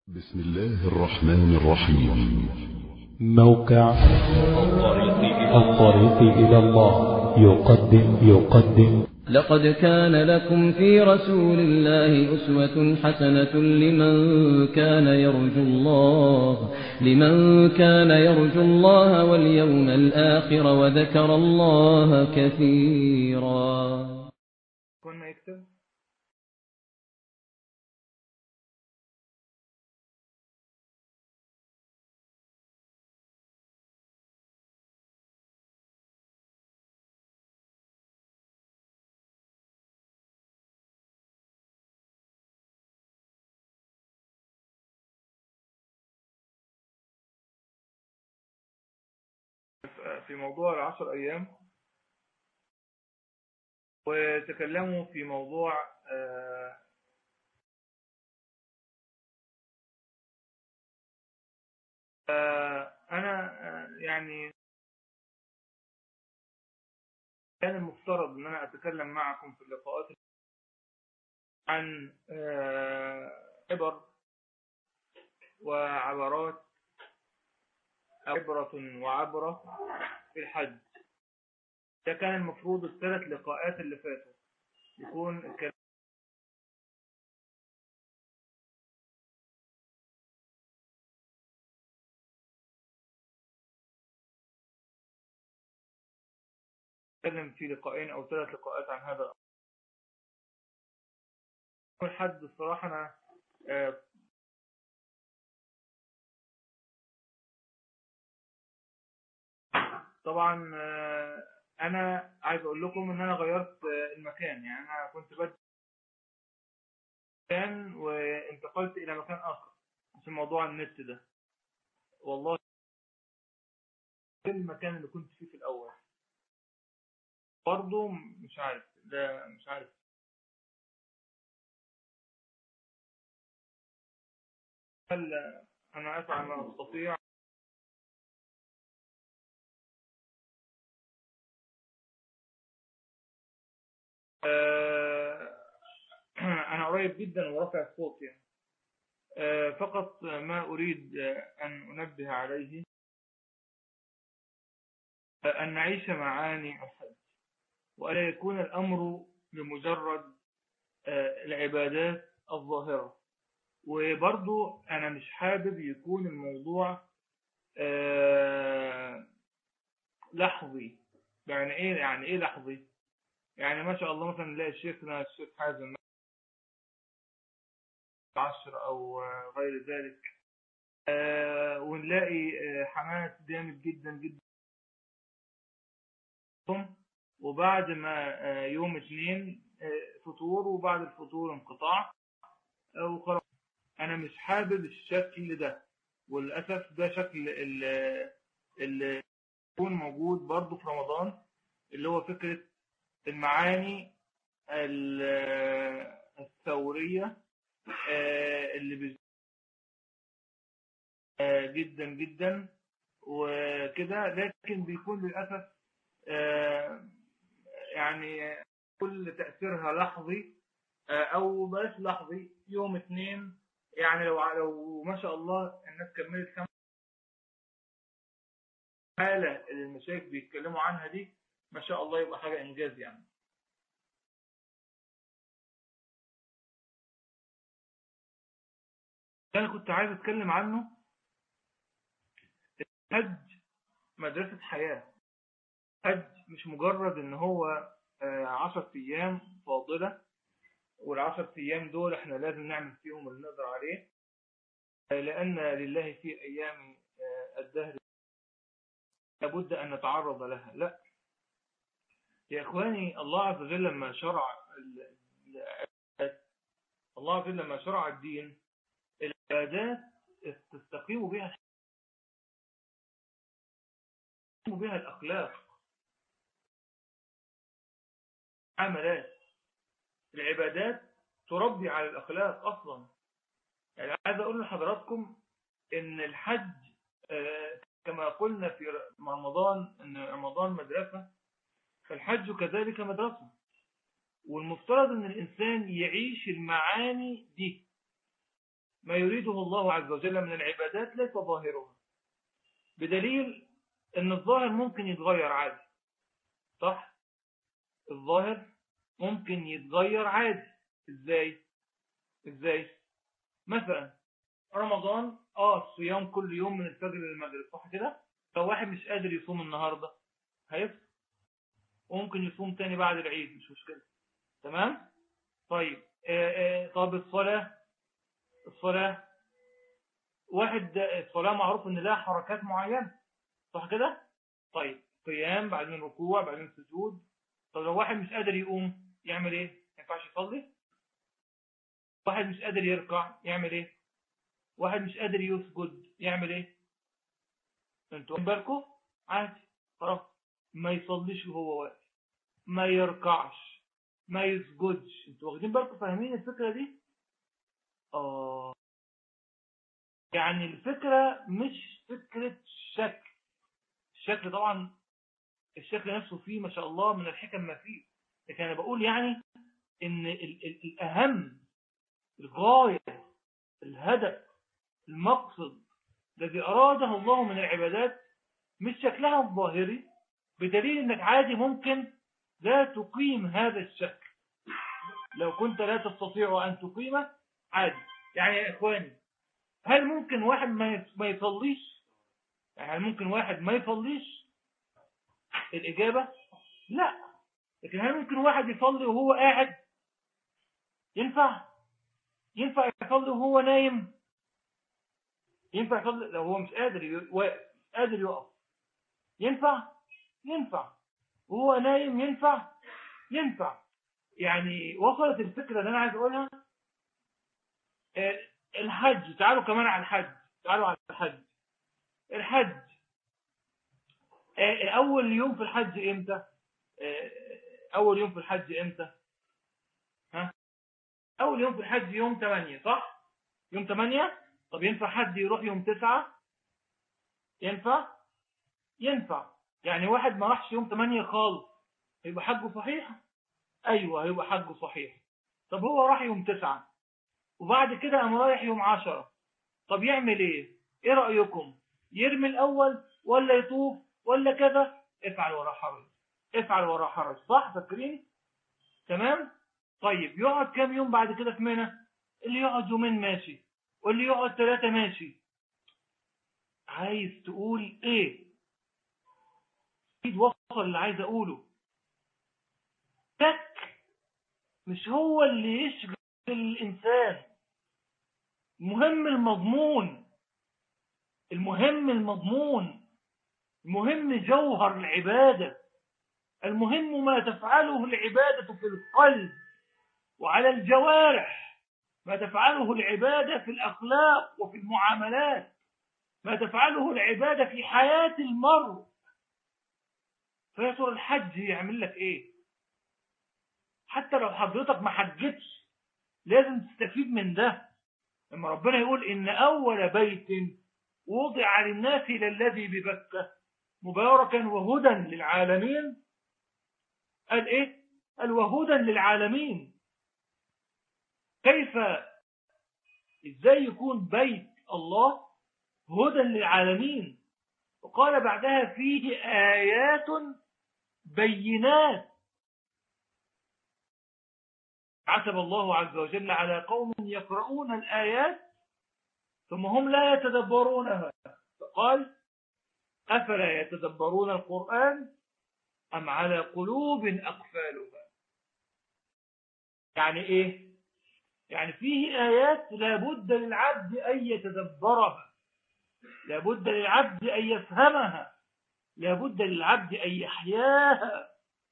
بسم الله الرحمن الرحيم موقع الطريق إلى الله يقدم يقدم لقد كان لكم في رسول الله أسوة حسنة لمن كان يرجو الله لمن كان يرجو الله واليوم الآخر وذكر الله كثيرا كنا يكتب في موضوع العشر أيام وتكلموا في موضوع آه، آه، أنا آه، يعني كان المفترض أن أنا أتكلم معكم في اللقاءات عن عبر وعبرات عبرة وعبرة في الحج ده كان المفروض الثلاث لقاءات اللي فاتوا يكون الكلام نتكلم في لقاءين او ثلاث لقاءات عن هذا الامر الحج الصراحة انا آه، طبعا آه، انا عايز اقول لكم ان انا غيرت آه، المكان يعني انا كنت بدي مكان وانتقلت الى مكان اخر عشان موضوع النت ده والله المكان اللي كنت فيه في الاول برضه مش عارف ده مش عارف هل انا افعل ما استطيع آه، أنا قريب جدا ورافع الصوت يعني آه، فقط ما أريد أن أنبه عليه أن نعيش معاني الحج وألا يكون الأمر بمجرد آه، العبادات الظاهرة وبرضو أنا مش حابب يكون الموضوع لحظي يعني إيه يعني إيه لحظي يعني ما شاء الله مثلا نلاقي شيخنا الشيخ حازم عشر او غير ذلك آه ونلاقي آه حماس جامد جدا جدا وبعد ما آه يوم اثنين فطور وبعد الفطور انقطاع وخلاص انا مش حابب الشكل ده وللاسف ده شكل اللي يكون موجود برضه في رمضان اللي هو فكره المعاني الثورية اللي جدا جدا وكده لكن بيكون للأسف يعني كل تأثيرها لحظي أو بلاش لحظي يوم اثنين يعني لو لو ما شاء الله الناس كملت خمس حالة اللي المشايخ بيتكلموا عنها دي ما شاء الله يبقى حاجة إنجاز يعني أنا كنت عايز أتكلم عنه الحج مدرسة حياة حج مش مجرد إن هو عشر أيام فاضلة والعشر أيام دول إحنا لازم نعمل فيهم اللي نقدر عليه لأن لله في أيام الدهر لابد أن نتعرض لها لا يا إخواني الله عز وجل لما شرع الله عز وجل لما شرع الدين العبادات تستقيم بها بها الأخلاق عملات العبادات تربي على الأخلاق أصلا يعني عايز أقول لحضراتكم إن الحج كما قلنا في رمضان إن رمضان مدرسة فالحج كذلك مدرسة والمفترض ان الانسان يعيش المعاني دي ما يريده الله عز وجل من العبادات ليس ظاهرها بدليل ان الظاهر ممكن يتغير عادي صح الظاهر ممكن يتغير عادي ازاي ازاي مثلا رمضان اه الصيام كل يوم من الفجر للمغرب صح كده لو واحد مش قادر يصوم النهارده هيفطر وممكن يصوم تاني بعد العيد مش مشكله تمام طيب آه آه طب الصلاه الصلاه واحد الصلاه معروف ان لها حركات معينه صح كده طيب قيام بعدين ركوع بعدين سجود طب لو واحد مش قادر يقوم يعمل ايه ما ينفعش يصلي واحد مش قادر يركع يعمل ايه واحد مش قادر يسجد يعمل ايه انتوا واخدين بالكم عادي خلاص ما يصليش وهو واقف ما يركعش ما يسجدش انتوا واخدين بالكم فاهمين الفكره دي اه يعني الفكره مش فكره شكل الشكل طبعا الشكل نفسه فيه ما شاء الله من الحكم ما فيه لكن انا بقول يعني ان ال ال الاهم الغايه الهدف المقصد الذي أراده الله من العبادات مش شكلها الظاهري بدليل أنك عادي ممكن لا تقيم هذا الشكل لو كنت لا تستطيع أن تقيمه عادي يعني يا إخواني هل ممكن واحد ما يصليش يعني هل ممكن واحد ما يصليش الإجابة لا لكن هل ممكن واحد يصلي وهو قاعد ينفع ينفع يصلي وهو نايم ينفع يصلي لو هو مش قادر واقف قادر يقف ينفع ينفع وهو نايم ينفع ينفع يعني وصلت الفكرة اللي أنا عايز أقولها الحج تعالوا كمان على الحج تعالوا على الحج الحج أول يوم في الحج إمتى أول يوم في الحج إمتى ها أول يوم في الحج يوم 8 صح يوم 8 طب ينفع حد يروح يوم 9 ينفع ينفع يعني واحد ما راحش يوم 8 خالص هيبقى حجه صحيح ايوه هيبقى حجه صحيح طب هو راح يوم 9 وبعد كده قام رايح يوم 10 طب يعمل ايه ايه رايكم يرمي الاول ولا يطوف ولا كذا افعل ولا حرج افعل ولا حرج صح فاكرين تمام طيب يقعد كام يوم بعد كده في منى اللي يقعد يومين ماشي واللي يقعد ثلاثة ماشي عايز تقول ايه اكيد وصل اللي عايز اقوله تك مش هو اللي يشغل الانسان المهم المضمون المهم المضمون المهم جوهر العبادة المهم ما تفعله العبادة في القلب وعلى الجوارح ما تفعله العبادة في الأخلاق وفي المعاملات ما تفعله العبادة في حياة المرء فيا ترى الحج يعمل لك ايه حتى لو حضرتك ما حجتش لازم تستفيد من ده لما ربنا يقول إن أول بيت وضع للناس للذي ببكة مباركا وهدى للعالمين قال إيه قال وهدى للعالمين كيف إزاي يكون بيت الله هدى للعالمين وقال بعدها فيه آيات بينات عتب الله عز وجل على قوم يقرؤون الآيات ثم هم لا يتدبرونها فقال أفلا يتدبرون القرآن أم على قلوب أقفالها يعني إيه يعني فيه آيات لابد للعبد أن يتدبرها لابد للعبد أن يفهمها لابد للعبد أن يحياها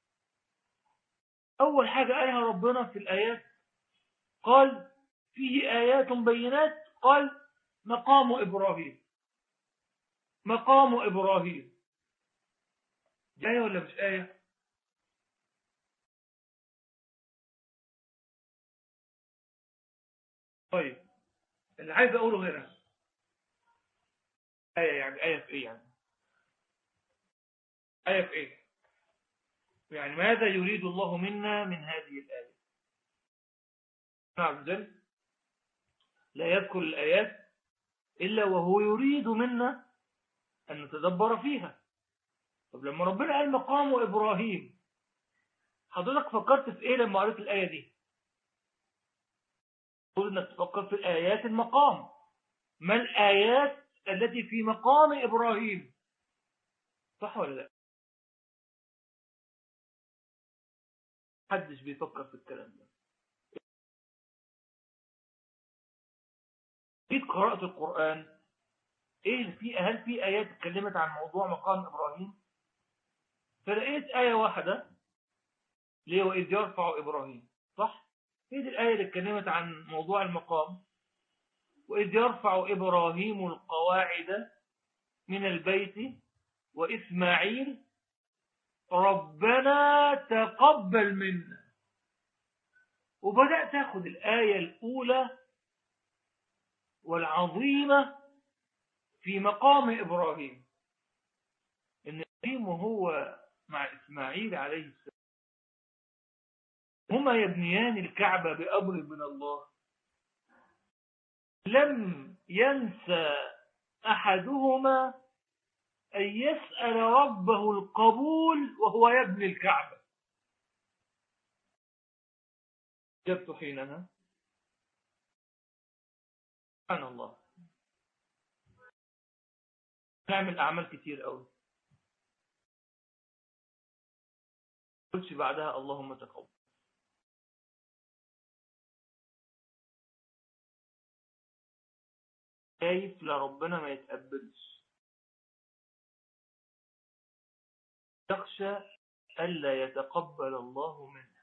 أول حاجة قالها ربنا في الآيات قال فيه آيات بينات قال مقام إبراهيم مقام إبراهيم دي آية ولا مش آية طيب اللي عايز أقوله هنا آية يعني آية في إيه يعني آية في إيه يعني ماذا يريد الله منا من هذه الآية عز وجل لا يذكر الآيات إلا وهو يريد منا أن نتدبر فيها طب لما ربنا قال مقام إبراهيم حضرتك فكرت في إيه لما قريت الآية دي قلت أنك تفكر في آيات المقام ما الآيات التي في مقام إبراهيم صح ولا لا محدش بيفكر في الكلام ده جيت قرأت القرآن ايه في هل في ايات اتكلمت عن موضوع مقام ابراهيم فلقيت آية واحدة ليه وإذ يرفع إبراهيم صح هي دي الآية اللي اتكلمت عن موضوع المقام وإذ يرفع إبراهيم القواعد من البيت وإسماعيل ربنا تقبل منا وبدأت أخذ الآية الأولى والعظيمة في مقام إبراهيم إن إبراهيم وهو مع إسماعيل عليه السلام هما يبنيان الكعبة بأمر من الله لم ينسى أحدهما أن يسأل ربه القبول وهو يبني الكعبة جبت حينها سبحان الله نعمل أعمال كتير قوي قلتش بعدها اللهم تقبل خايف لربنا ما يتقبلش يخشى ألا يتقبل الله منه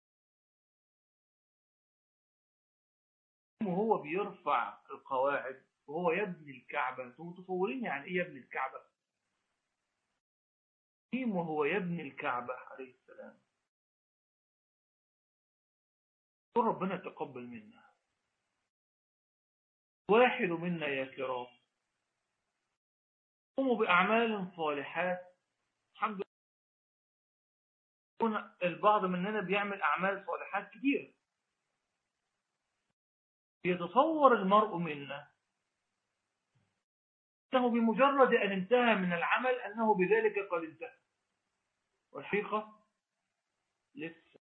وهو بيرفع القواعد وهو يبني الكعبة انتم متصورين يعني ايه يبني الكعبة إبراهيم وهو يبني الكعبة عليه السلام قل ربنا تقبل منا واحد منا يا كرام قوموا بأعمال صالحات الحمد لله البعض مننا بيعمل أعمال صالحات كتير يتصور المرء منا أنه بمجرد أن انتهى من العمل أنه بذلك قد انتهى والحقيقة لسه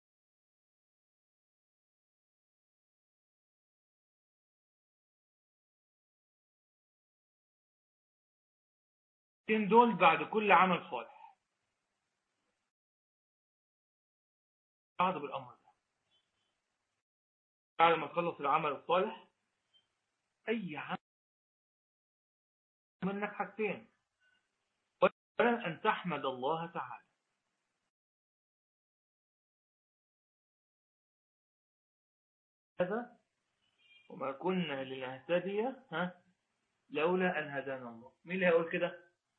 دول بعد كل عمل صالح بعد بالأمر ده بعد ما تخلص العمل الصالح أي عمل منك حاجتين أولا أن تحمد الله تعالى هذا وما كنا لنهتدي ها لولا أن هدانا الله مين اللي هيقول كده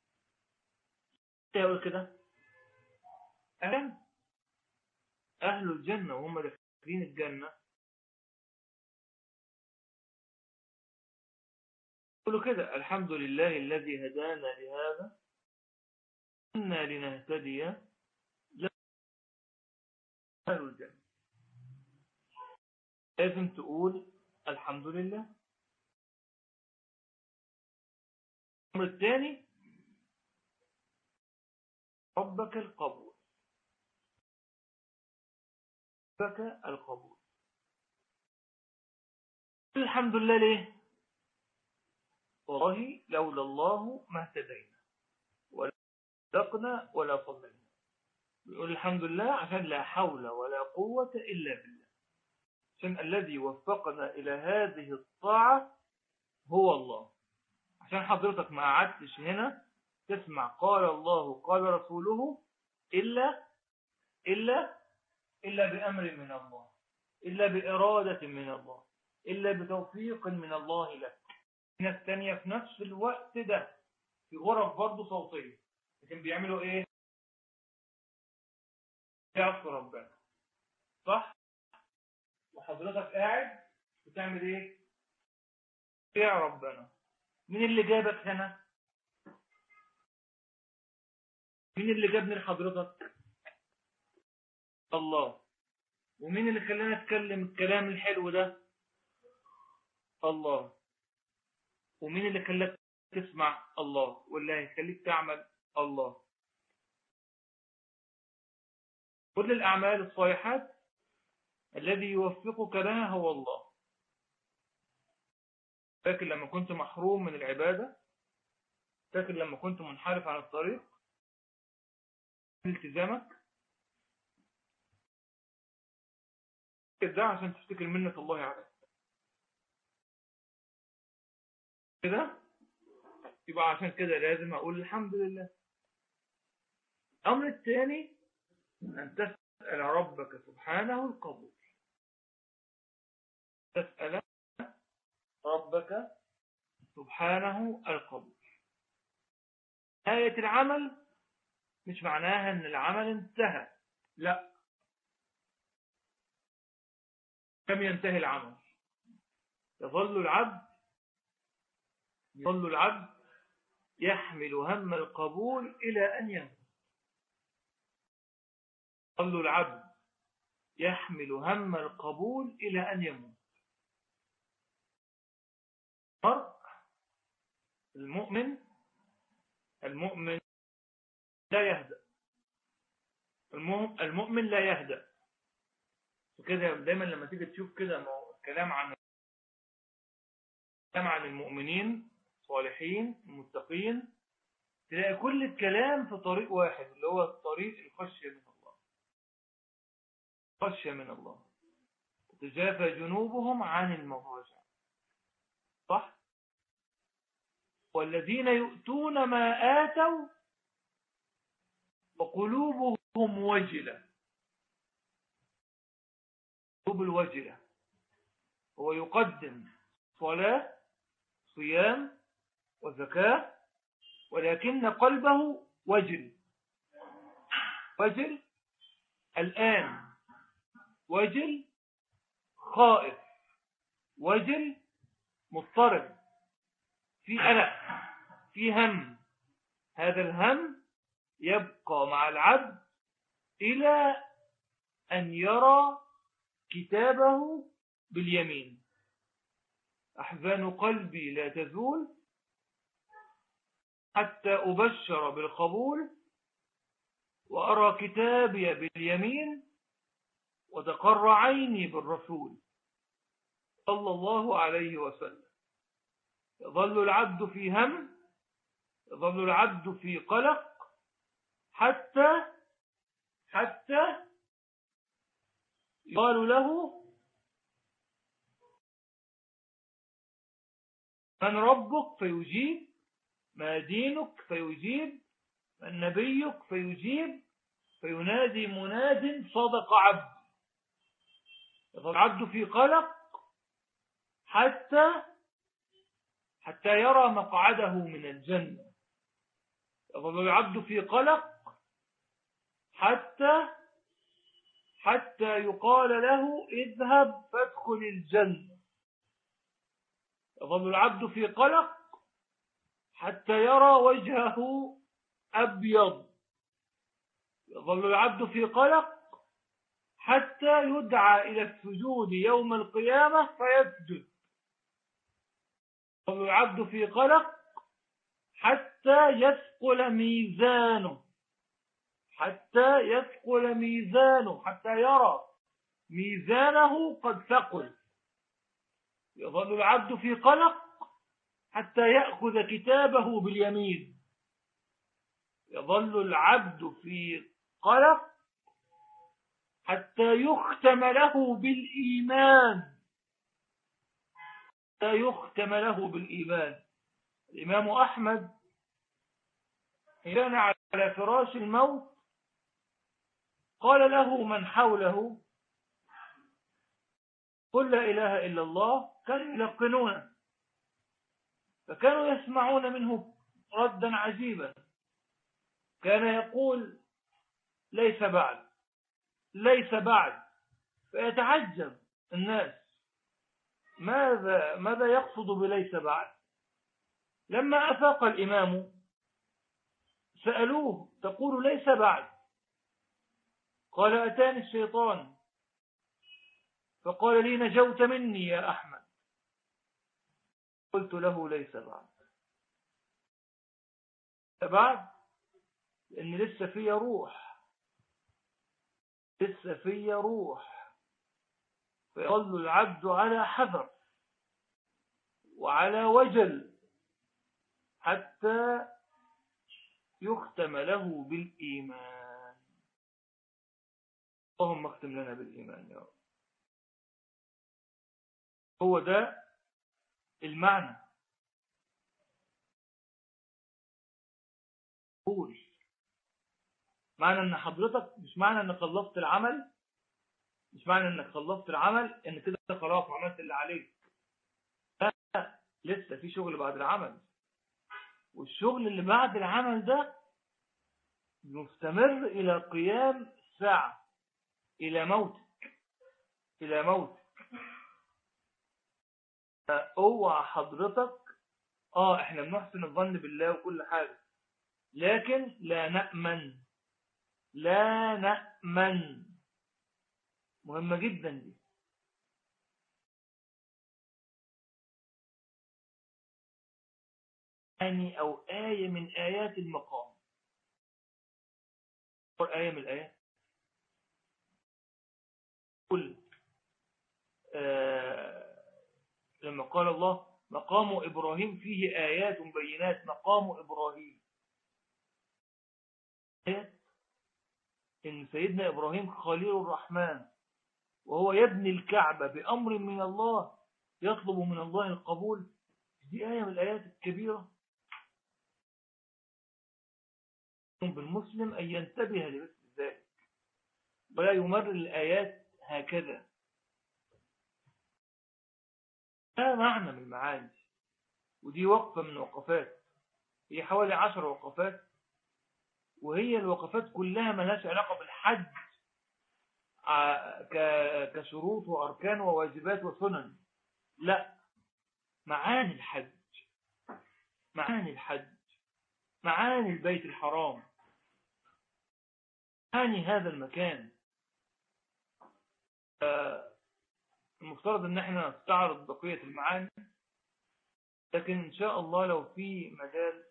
اللي هيقول كده أهلا أهل الجنة وهم داخلين الجنة يقولوا كده الحمد لله الذي هدانا لهذا كنا لنهتدي أهل الجنة لازم تقول الحمد لله الأمر الثاني ربك القبول ربك القبول الحمد لله ليه والله لولا الله ما اهتدينا ولا صدقنا ولا صلينا بيقول الحمد لله عشان لا حول ولا قوة إلا بالله عشان الذي وفقنا إلى هذه الطاعة هو الله عشان حضرتك ما قعدتش هنا تسمع قال الله قال رسوله إلا إلا إلا بأمر من الله إلا بإرادة من الله إلا بتوفيق من الله لك ناس تانية في نفس الوقت ده في غرف برضه صوتية لكن بيعملوا ايه يعصوا ربنا صح وحضرتك قاعد بتعمل ايه يا ربنا مين اللي جابك هنا مين اللي جابني لحضرتك الله ومين اللي خلانا نتكلم الكلام الحلو ده الله ومين اللي خلاك تسمع الله واللي هيخليك تعمل الله كل الأعمال الصالحات الذي يوفقك لها هو الله لكن لما كنت محروم من العبادة لكن لما كنت منحرف عن الطريق التزامك ده عشان تفتكر منة الله عليك كده يبقى عشان كده لازم أقول الحمد لله الأمر الثاني أن تسأل ربك سبحانه القبول تسأل ربك سبحانه القبول آية العمل مش معناها أن العمل انتهى لا كم ينتهي العمل يظل العبد يظل العبد يحمل هم القبول إلى أن يموت يظل العبد يحمل هم القبول إلى أن يموت فرق المؤمن المؤمن لا يهدأ المؤمن لا يهدأ وكده دايما لما تيجي تشوف كده كلام عن كلام عن المؤمنين الصالحين المتقين تلاقي كل الكلام في طريق واحد اللي هو الطريق الخشية من الله خشية من الله تجافى جنوبهم عن المضاجع صح والذين يؤتون ما آتوا وقلوبهم وجلة قلوب الوجلة هو يقدم صلاة صيام وزكاة ولكن قلبه وجل وجل الآن وجل خائف وجل مضطرب في قلق في هم هذا الهم يبقى مع العبد إلى أن يرى كتابه باليمين أحزان قلبي لا تزول حتى أبشر بالقبول وأرى كتابي باليمين وتقر عيني بالرسول صلى الله عليه وسلم يظل العبد في هم يظل العبد في قلق حتى حتى يقال له من ربك فيجيب ما دينك فيجيب من نبيك فيجيب فينادي مناد صدق عبد يظل العبد في قلق حتى حتى يرى مقعده من الجنة يظل العبد في قلق حتى حتى يقال له اذهب فادخل الجنة يظل العبد في قلق حتى يرى وجهه أبيض يظل العبد في قلق حتى يدعى إلى السجود يوم القيامة فيسجد يظل العبد في قلق حتى يثقل ميزانه حتى يثقل ميزانه حتى يرى ميزانه قد ثقل يظل العبد في قلق حتى يأخذ كتابه باليمين يظل العبد في قلق حتى يختم له بالإيمان حتى يختم له بالإيمان الإمام أحمد كان على فراش الموت قال له من حوله قل لا إله إلا الله كانوا يلقنونه فكانوا يسمعون منه ردا عجيبا كان يقول ليس بعد ليس بعد فيتعجب الناس ماذا ماذا يقصد بليس بعد لما أفاق الإمام سألوه تقول ليس بعد قال أتاني الشيطان فقال لي نجوت مني يا أحمد قلت له ليس بعد بعد لأن لسه فيا روح لسه فيا روح فيظل العبد على حذر وعلى وجل حتى يختم له بالإيمان اللهم اختم لنا بالإيمان يا رب هو ده المعنى قول معنى ان حضرتك مش معنى انك خلصت العمل مش معنى انك خلصت العمل ان كده خلاص عملت اللي عليك لا لسه في شغل بعد العمل والشغل اللي بعد العمل ده مستمر الى قيام الساعة الى موتك الى موتك اوعى حضرتك اه احنا بنحسن الظن بالله وكل حاجة لكن لا نأمن لا نأمن مهمة جدا دي يعني أو آية من آيات المقام آية من الآيات قل آه لما قال الله مقام إبراهيم فيه آيات بينات مقام إبراهيم آيات إن سيدنا إبراهيم خليل الرحمن وهو يبني الكعبة بأمر من الله يطلب من الله القبول دي آية من الآيات الكبيرة بالمسلم أن ينتبه لمثل ذلك ولا يمر الآيات هكذا هذا معنى من المعاني ودي وقفة من وقفات هي حوالي عشر وقفات وهي الوقفات كلها ملهاش علاقة بالحج كشروط وأركان وواجبات وسنن لا معاني الحج معاني الحج معاني البيت الحرام معاني هذا المكان المفترض ان احنا نستعرض بقية المعاني لكن ان شاء الله لو في مجال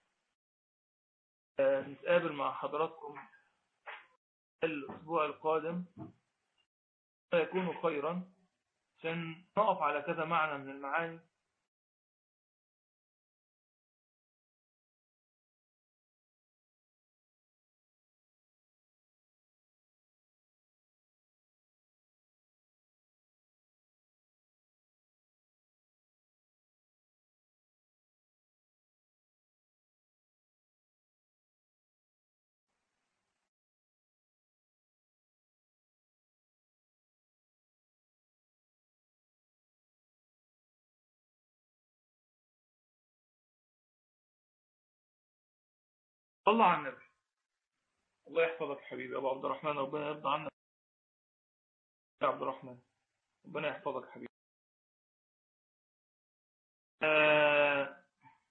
نتقابل مع حضراتكم الأسبوع القادم سيكون خيرا عشان نقف على كذا معنى من المعاني صلى على النبي الله يحفظك حبيبي ابو عبد الرحمن ربنا يرضى عنك يا عبد الرحمن ربنا يحفظك حبيبي آه...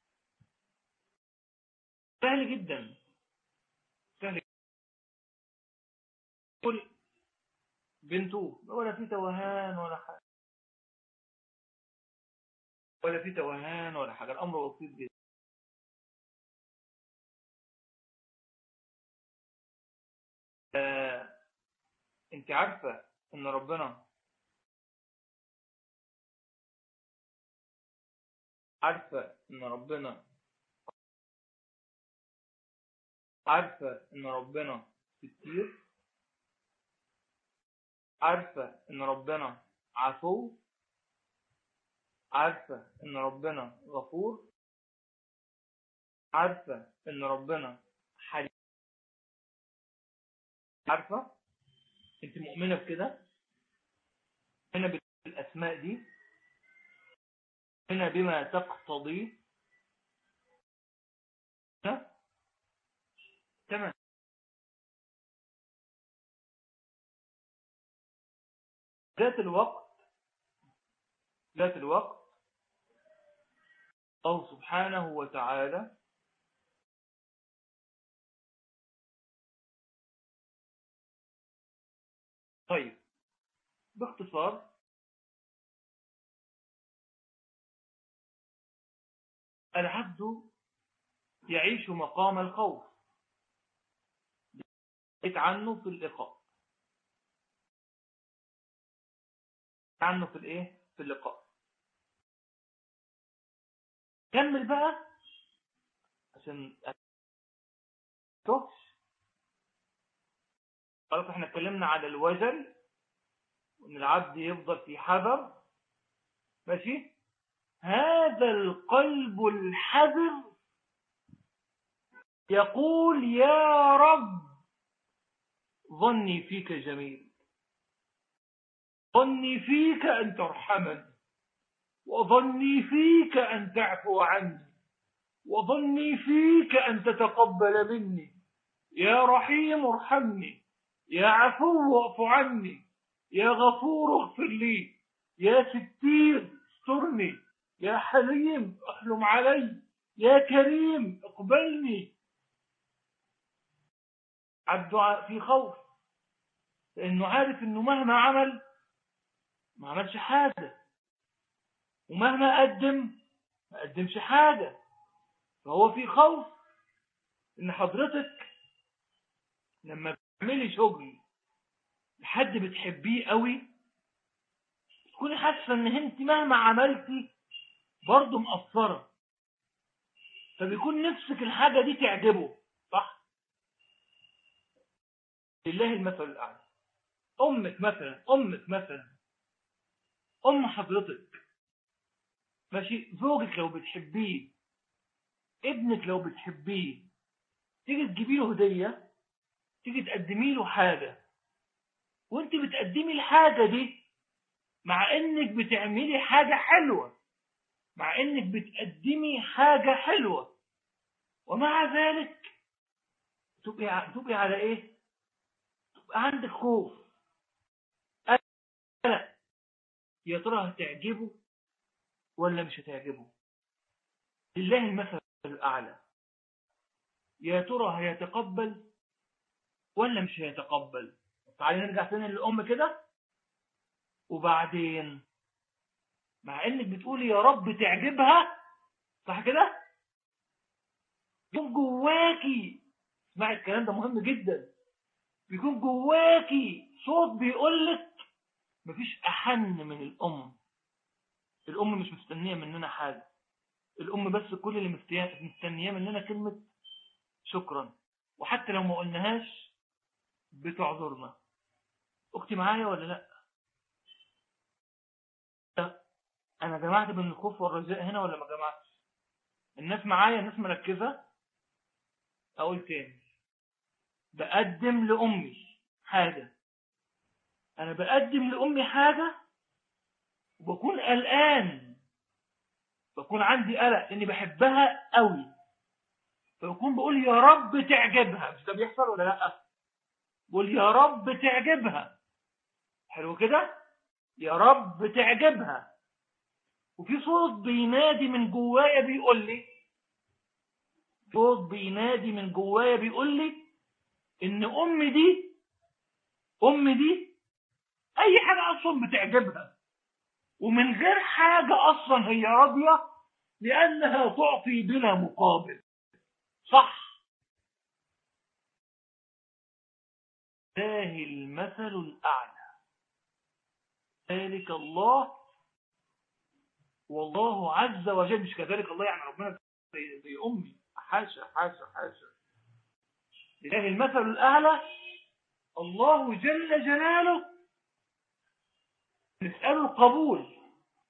سهل جدا سهل قل بنته ولا في توهان ولا حاجه ولا في توهان ولا حاجه الامر بسيط جدا آه، انت عارفة ان ربنا عارفة ان ربنا عارفة ان ربنا ستير عارفة ان ربنا عفو عارفة ان ربنا غفور عارفة ان ربنا حليم عارفة انت مؤمنة بكده مؤمنة بالاسماء دي مؤمنة بما تقتضي ها؟ تمام ذات الوقت ذات الوقت الله سبحانه وتعالى طيب باختصار العبد يعيش مقام الخوف عنه في اللقاء عنه في الايه في اللقاء كمل بقى عشان تهش خلاص احنا اتكلمنا على الوجل وان العبد يفضل في حذر ماشي هذا القلب الحذر يقول يا رب ظني فيك جميل ظني فيك أن ترحمني وظني فيك أن تعفو عني وظني فيك أن تتقبل مني يا رحيم ارحمني يا عفو اعف عني يا غفور اغفر لي يا ستير استرني يا حليم احلم علي يا كريم اقبلني الدعاء في خوف لانه عارف انه مهما عمل ما عملش حاجة ومهما قدم ما قدمش حاجة فهو في خوف ان حضرتك لما تعملي شغل لحد بتحبيه قوي تكوني حاسه ان انت مهما عملتي برضه مقصره فبيكون نفسك الحاجه دي تعجبه صح لله المثل الاعلى امك مثلا امك مثلا ام حضرتك ماشي زوجك لو بتحبيه ابنك لو بتحبيه تيجي تجيبي له هديه تيجي تقدمي له حاجه وانت بتقدمي الحاجه دي مع انك بتعملي حاجه حلوه مع انك بتقدمي حاجه حلوه ومع ذلك تبقي تبقي على ايه تبقى عندك خوف قلق يا ترى هتعجبه ولا مش هتعجبه لله المثل الاعلى يا ترى هيتقبل ولا مش هيتقبل تعالي نرجع تاني للأم كده وبعدين مع انك بتقولي يا رب تعجبها صح كده يكون جواكي اسمعي الكلام ده مهم جدا بيكون جواكي صوت بيقولك مفيش أحن من الأم الأم مش مستنية مننا حاجة الأم بس كل اللي مستنياه مننا كلمة شكرا وحتى لو ما قلناهاش بتعذرنا اختي معايا ولا لا انا جمعت بين الخوف والرجاء هنا ولا ما جمعتش الناس معايا الناس مركزة اقول تاني بقدم لامي حاجة انا بقدم لامي حاجة وبكون قلقان بكون عندي قلق لاني بحبها قوي فبكون بقول يا رب تعجبها مش ده بيحصل ولا لا بقول يا رب تعجبها حلو كده يا رب تعجبها وفي صوت بينادي من جوايا بيقول لي صوت بينادي من جوايا بيقول لي ان امي دي امي دي اي حاجه اصلا بتعجبها ومن غير حاجه اصلا هي راضيه لانها تعطي بلا مقابل صح الله المثل الأعلى ذلك الله والله عز وجل مش كذلك الله يعني ربنا زي, زي أمي حاشا حاشا حاشا لله المثل الأعلى الله جل جلاله نسأله القبول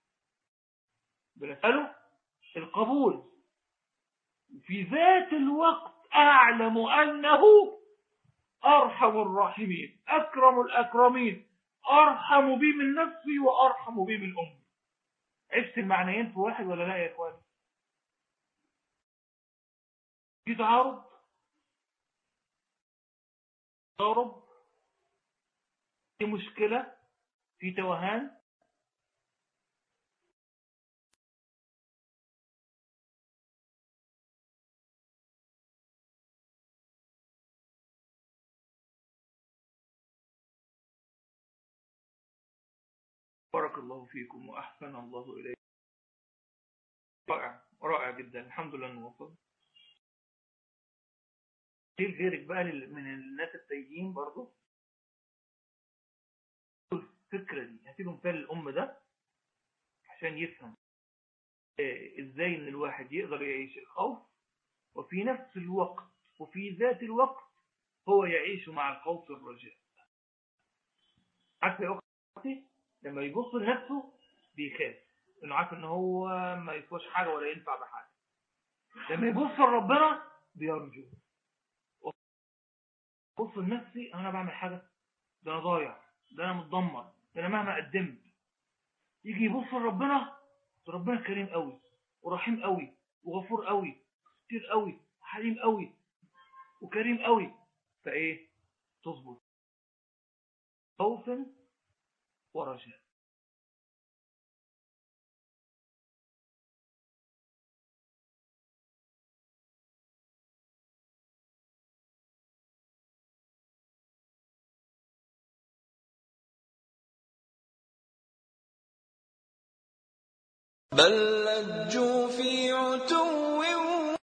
بنسأله القبول في ذات الوقت أعلم أنه أرحم الراحمين أكرم الأكرمين أرحم بي من نفسي وأرحم بي من أمي عشت المعنيين في واحد ولا لا يا إخواني في تعارض تعارض في مشكلة في توهان بارك الله فيكم وأحسن الله إليكم رائع رائع جدا الحمد لله انه وصل في غيرك بقى لل- من الناس التايهين برضه الفكرة دي هتيجي مثال الأم ده عشان يفهم آه، ازاي ان الواحد يقدر يعيش الخوف وفي نفس الوقت وفي ذات الوقت هو يعيش مع الخوف والرجاء عارف يا اختي لما يبص لنفسه بيخاف انه عارف ان هو ما يسواش حاجه ولا ينفع بحاجه لما يبص لربنا بيرجو بص لنفسي انا بعمل حاجه ده انا ضايع ده انا متدمر ده انا مهما قدمت يجي يبص لربنا ده ربنا كريم قوي ورحيم قوي وغفور قوي كتير قوي حليم قوي وكريم قوي فايه تظبط خوف ورجاء بل لجوا